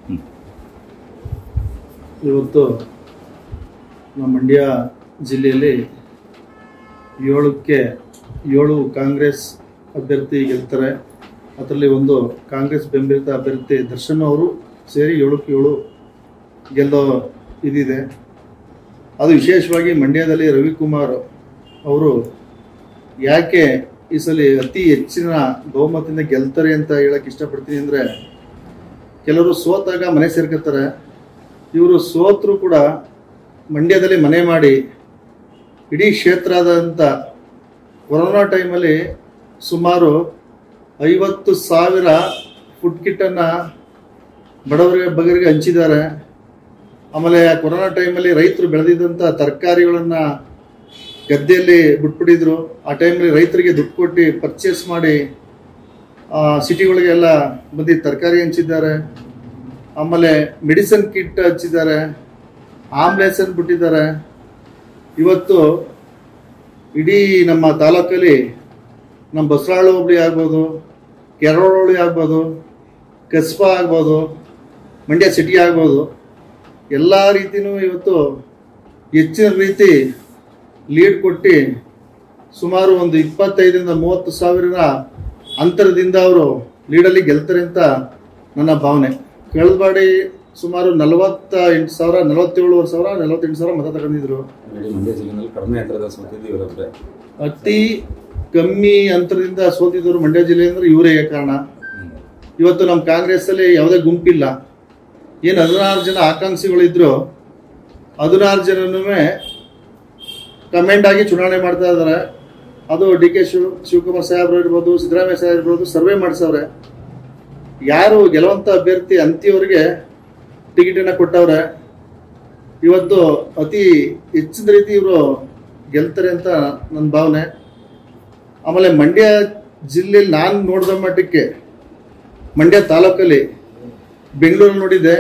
ಇವತ್ತು ನಮ್ಮ ಮಂಡ್ಯ ಜಿಲ್ಲೆಯಲ್ಲಿ ಏಳಕ್ಕೆ ಏಳು ಕಾಂಗ್ರೆಸ್ ಅಭ್ಯರ್ಥಿ ಗೆಲ್ತಾರೆ ಅದರಲ್ಲಿ ಒಂದು ಕಾಂಗ್ರೆಸ್ ಬೆಂಬಲಿತ ಅಭ್ಯರ್ಥಿ ದರ್ಶನ್ ಅವರು ಸೇರಿ ಏಳಕ್ಕೆ ಏಳು ಗೆಲ್ಲೋ ಇದಿದೆ ಅದು ವಿಶೇಷವಾಗಿ ಮಂಡ್ಯದಲ್ಲಿ ರವಿಕುಮಾರ್ ಅವರು ಯಾಕೆ ಈ ಸಲ ಅತಿ ಹೆಚ್ಚಿನ ಬಹುಮತದಿಂದ ಗೆಲ್ತಾರೆ ಅಂತ ಹೇಳಕ್ ಇಷ್ಟಪಡ್ತೀನಿ ಅಂದರೆ ಕೆಲವರು ಸೋತಾಗ ಮನೆ ಸೇರ್ಕೊತಾರೆ ಇವರು ಸೋತರು ಕೂಡ ಮಂಡ್ಯದಲ್ಲಿ ಮನೆ ಮಾಡಿ ಇಡೀ ಕ್ಷೇತ್ರದಂಥ ಕೊರೋನಾ ಟೈಮಲ್ಲಿ ಸುಮಾರು ಐವತ್ತು ಸಾವಿರ ಫುಡ್ ಕಿಟ್ಟನ್ನು ಬಡವರಿಗೆ ಬಗರಿಗೆ ಹಂಚಿದ್ದಾರೆ ಆಮೇಲೆ ಆ ಕೊರೋನಾ ಟೈಮಲ್ಲಿ ರೈತರು ಬೆಳೆದಿದ್ದಂಥ ತರಕಾರಿಗಳನ್ನು ಗದ್ದೆಯಲ್ಲಿ ಬಿಟ್ಬಿಟ್ಟಿದ್ರು ಆ ಟೈಮಲ್ಲಿ ರೈತರಿಗೆ ದುಡ್ಡು ಕೊಟ್ಟು ಪರ್ಚೇಸ್ ಮಾಡಿ ಸಿಟಿಗಳಿಗೆಲ್ಲ ಬಂದು ತರಕಾರಿ ಹಂಚಿದ್ದಾರೆ ಆಮೇಲೆ ಮೆಡಿಸಿನ್ ಕಿಟ್ ಹಂಚಿದ್ದಾರೆ ಆಂಬ್ಯುಲೆನ್ಸ್ ಬಿಟ್ಟಿದ್ದಾರೆ ಇವತ್ತು ಇಡೀ ನಮ್ಮ ತಾಲೂಕಲ್ಲಿ ನಮ್ಮ ಬಸರಾಳು ಹೋಬಳಿ ಆಗ್ಬೋದು ಕೆರೋಳಿ ಆಗ್ಬೋದು ಕಸ್ಬಾ ಆಗ್ಬೋದು ಮಂಡ್ಯ ಸಿಟಿ ಆಗ್ಬೋದು ಎಲ್ಲ ರೀತಿನೂ ಇವತ್ತು ಹೆಚ್ಚಿನ ರೀತಿ ಲೀಡ್ ಕೊಟ್ಟು ಸುಮಾರು ಒಂದು ಇಪ್ಪತ್ತೈದರಿಂದ ಮೂವತ್ತು ಸಾವಿರದ ಅಂತರದಿಂದ ಅವರು ಲೀಡಲ್ಲಿ ಗೆಲ್ತಾರೆ ಅಂತ ನನ್ನ ಭಾವನೆ ಕಳೆದ ಬಾರಿ ಸುಮಾರು ನಲವತ್ತ ಎಂಟು ಸಾವಿರ ನಲವತ್ತೇಳುವರೆ ಸಾವಿರ ನಲವತ್ತೆಂಟು ಸಾವಿರ ಮತ ತಗೊಂಡಿದ್ರು ಇಡೀ ಮಂಡ್ಯ ಜಿಲ್ಲೆನಲ್ಲಿ ಕಡಿಮೆ ಅಂತರದ ಸೋತಿದ್ದು ಇವರೊಬ್ಬರೇ ಅತಿ ಕಮ್ಮಿ ಅಂತರದಿಂದ ಸೋತಿದ್ದವರು ಮಂಡ್ಯ ಜಿಲ್ಲೆ ಅಂದ್ರೆ ಇವರೇ ಕಾರಣ ಇವತ್ತು ನಮ್ಮ ಕಾಂಗ್ರೆಸ್ ಅಲ್ಲಿ ಯಾವುದೇ ಗುಂಪಿಲ್ಲ ಏನು ಹದಿನಾರು ಜನ ಆಕಾಂಕ್ಷಿಗಳಿದ್ರು ಹದಿನಾರು ಜನನೂ ಕಮೆಂಟ್ ಆಗಿ ಚುನಾವಣೆ ಮಾಡ್ತಾ ಇದ್ದಾರೆ ಅದು ಡಿ ಕೆ ಶಿವ ಶಿವಕುಮಾರ್ ಸಾಹೇಬ್ರು ಇರ್ಬೋದು ಸಿದ್ದರಾಮಯ್ಯ ಸಾಹೇಬ್ ಇರ್ಬೋದು ಸರ್ವೆ ಮಾಡಿಸವ್ರೆ ಯಾರು ಗೆಲುವಂತ ಅಭ್ಯರ್ಥಿ ಅಂತಿಯವರಿಗೆ ಟಿಕೆಟನ್ನು ಕೊಟ್ಟವ್ರೆ ಇವತ್ತು ಅತಿ ಹೆಚ್ಚಿನ ರೀತಿ ಇವರು ಗೆಲ್ತಾರೆ ಅಂತ ನನ್ನ ಭಾವನೆ ಆಮೇಲೆ ಮಂಡ್ಯ ಜಿಲ್ಲೆಯಲ್ಲಿ ನಾನು ನೋಡಿದ ಮಟ್ಟಕ್ಕೆ ಮಂಡ್ಯ ತಾಲೂಕಲ್ಲಿ ಬೆಂಗಳೂರು ನೋಡಿದೆ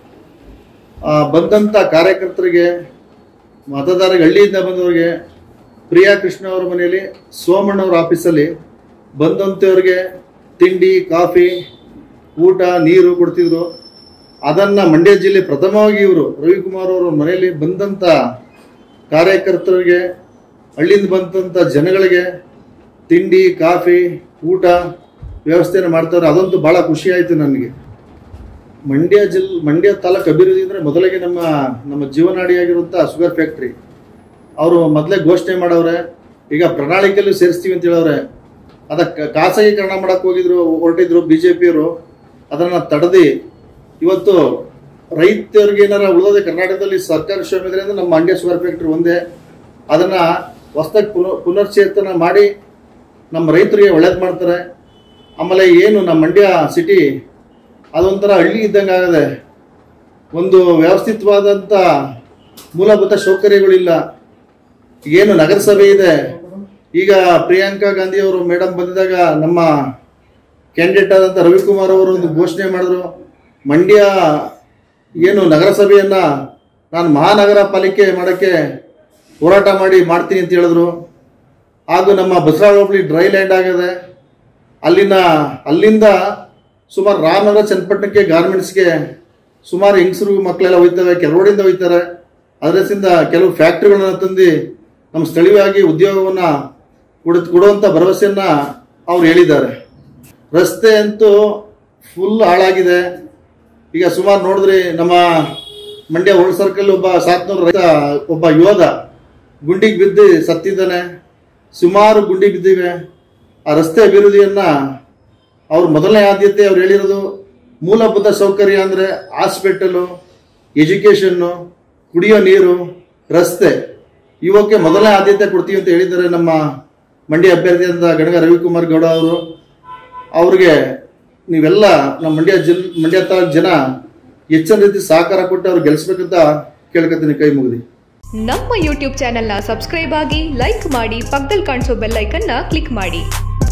ಆ, ಬಂದಂಥ ಕಾರ್ಯಕರ್ತರಿಗೆ ಮತದಾರರಿಗೆ ಹಳ್ಳಿಯಿಂದ ಬಂದವರಿಗೆ ಪ್ರಿಯಾ ಕೃಷ್ಣ ಅವರ ಮನೆಯಲ್ಲಿ ಸೋಮಣ್ಣವ್ರ ಆಫೀಸಲ್ಲಿ ಬಂದಂಥವ್ರಿಗೆ ತಿಂಡಿ ಕಾಫಿ ಊಟ ನೀರು ಕೊಡ್ತಿದ್ರು ಅದನ್ನು ಮಂಡ್ಯ ಜಿಲ್ಲೆ ಪ್ರಥಮವಾಗಿ ಇವರು ರವಿಕುಮಾರ್ ಅವರ ಮನೆಯಲ್ಲಿ ಬಂದಂಥ ಕಾರ್ಯಕರ್ತರಿಗೆ ಹಳ್ಳಿಯಿಂದ ಬಂದಂಥ ಜನಗಳಿಗೆ ತಿಂಡಿ ಕಾಫಿ ಊಟ ವ್ಯವಸ್ಥೆಯನ್ನು ಮಾಡ್ತಾರೆ ಅದಂತೂ ಭಾಳ ಖುಷಿ ಆಯಿತು ನನಗೆ ಮಂಡ್ಯ ಜಿಲ್ ಮಂಡ್ಯ ತಾಲೂಕು ಅಭಿವೃದ್ಧಿ ಅಂದರೆ ಮೊದಲಿಗೆ ನಮ್ಮ ನಮ್ಮ ಜೀವನಾಡಿಯಾಗಿರುವಂಥ ಶುಗರ್ ಫ್ಯಾಕ್ಟ್ರಿ ಅವರು ಮೊದಲೇ ಘೋಷಣೆ ಮಾಡವ್ರೆ ಈಗ ಪ್ರಣಾಳಿಕೆಯಲ್ಲೂ ಸೇರಿಸ್ತೀವಿ ಅಂತ ಹೇಳವ್ರೆ ಅದಕ್ಕೆ ಖಾಸಗೀಕರಣ ಮಾಡಕ್ಕೆ ಹೋಗಿದ್ರು ಹೊರಟಿದ್ರು ಬಿ ಜೆ ಪಿಯವರು ಅದನ್ನು ತಡೆದು ಇವತ್ತು ರೈತರಿಗೆ ಏನಾರ ಉಳಿದೋದೆ ಕರ್ನಾಟಕದಲ್ಲಿ ಸರ್ಕಾರಿ ಶ್ರಮಿದ್ರೆ ಅಂದ್ರೆ ನಮ್ಮ ಮಂಡ್ಯ ಶುಗರ್ ಫ್ಯಾಕ್ಟ್ರಿ ಒಂದೇ ಅದನ್ನು ಹೊಸದಾಗಿ ಪುನರ್ ಪುನರ್ಚೇತನ ಮಾಡಿ ನಮ್ಮ ರೈತರಿಗೆ ಒಳ್ಳೇದು ಮಾಡ್ತಾರೆ ಆಮೇಲೆ ಏನು ನಮ್ಮ ಮಂಡ್ಯ ಸಿಟಿ ಅದೊಂಥರ ಹಳ್ಳಿ ಇದ್ದಂಗೆ ಆಗದೆ ಒಂದು ವ್ಯವಸ್ಥಿತವಾದಂಥ ಮೂಲಭೂತ ಸೌಕರ್ಯಗಳಿಲ್ಲ ಏನು ನಗರಸಭೆ ಇದೆ ಈಗ ಪ್ರಿಯಾಂಕಾ ಗಾಂಧಿ ಅವರು ಮೇಡಮ್ ಬಂದಿದಾಗ ನಮ್ಮ ಕ್ಯಾಂಡಿಡೇಟ್ ಆದಂಥ ರವಿಕುಮಾರ್ ಅವರು ಒಂದು ಘೋಷಣೆ ಮಾಡಿದ್ರು ಮಂಡ್ಯ ಏನು ನಗರಸಭೆಯನ್ನ ನಾನು ಮಹಾನಗರ ಪಾಲಿಕೆ ಮಾಡೋಕ್ಕೆ ಹೋರಾಟ ಮಾಡಿ ಮಾಡ್ತೀನಿ ಅಂತ ಹೇಳಿದ್ರು ಹಾಗೂ ನಮ್ಮ ಬಸರಾಳ ಹೋಬಳಿ ಡ್ರೈ ಲ್ಯಾಂಡ್ ಆಗಿದೆ ಅಲ್ಲಿನ ಅಲ್ಲಿಂದ ಸುಮಾರು ರಾಮನಗರ ಚನ್ನಪಟ್ಟಣಕ್ಕೆ ಗಾರ್ಮೆಂಟ್ಸ್ಗೆ ಸುಮಾರು ಹೆಂಗಸರು ಮಕ್ಕಳೆಲ್ಲ ಹೋಯ್ತವೆ ಕೆಲವಡಿಂದ ಹೋಯ್ತಾರೆ ಅದರಿಂದ ಕೆಲವು ಫ್ಯಾಕ್ಟ್ರಿಗಳನ್ನ ತಂದು ನಮ್ಮ ಸ್ಥಳೀಯವಾಗಿ ಉದ್ಯೋಗವನ್ನು ಕೊಡ ಕೊಡುವಂಥ ಭರವಸೆಯನ್ನ ಅವ್ರು ಹೇಳಿದ್ದಾರೆ ರಸ್ತೆ ಅಂತೂ ಫುಲ್ ಹಾಳಾಗಿದೆ ಈಗ ಸುಮಾರು ನೋಡಿದ್ರಿ ನಮ್ಮ ಮಂಡ್ಯ ಓಲ್ಡ್ ಸರ್ಕಲ್ ಒಬ್ಬ ಸಾತ್ನೂರು ರೈತ ಒಬ್ಬ ಯೋಧ ಗುಂಡಿಗೆ ಬಿದ್ದು ಸತ್ತಿದ್ದಾನೆ ಸುಮಾರು ಗುಂಡಿ ಬಿದ್ದಿವೆ ಆ ರಸ್ತೆ ಅಭಿವೃದ್ಧಿಯನ್ನ ಅವ್ರ ಮೊದಲನೇ ಆದ್ಯತೆ ಅವ್ರು ಹೇಳಿರೋದು ಮೂಲಭೂತ ಸೌಕರ್ಯ ಅಂದರೆ ಹಾಸ್ಪಿಟಲು ಎಜುಕೇಷನ್ನು ಕುಡಿಯೋ ನೀರು ರಸ್ತೆ ಇವಕ್ಕೆ ಮೊದಲನೇ ಆದ್ಯತೆ ಕೊಡ್ತೀವಿ ಅಂತ ಹೇಳಿದ್ದಾರೆ ನಮ್ಮ ಮಂಡ್ಯ ಅಭ್ಯರ್ಥಿಯಾದ ಗಣಗ ರವಿಕುಮಾರ್ ಗೌಡ ಅವರು ಅವ್ರಿಗೆ ನೀವೆಲ್ಲ ನಮ್ಮ ಮಂಡ್ಯ ಜಿಲ್ ಮಂಡ್ಯ ತಾಲೂಕು ಜನ ಹೆಚ್ಚಿನ ರೀತಿ ಸಹಕಾರ ಕೊಟ್ಟು ಅವ್ರು ಗೆಲ್ಲಿಸ್ಬೇಕಂತ ಕೇಳ್ಕೊತೀನಿ ಕೈ ಮುಗಿದಿ ನಮ್ಮ ಯೂಟ್ಯೂಬ್ ಚಾನೆಲ್ನ ಸಬ್ಸ್ಕ್ರೈಬ್ ಆಗಿ ಲೈಕ್ ಮಾಡಿ ಪಕ್ಕದಲ್ಲಿ ಕಾಣಿಸೋ ಬೆಲ್ ಐಕನ್ನ ಕ್ಲಿಕ್ ಮಾಡಿ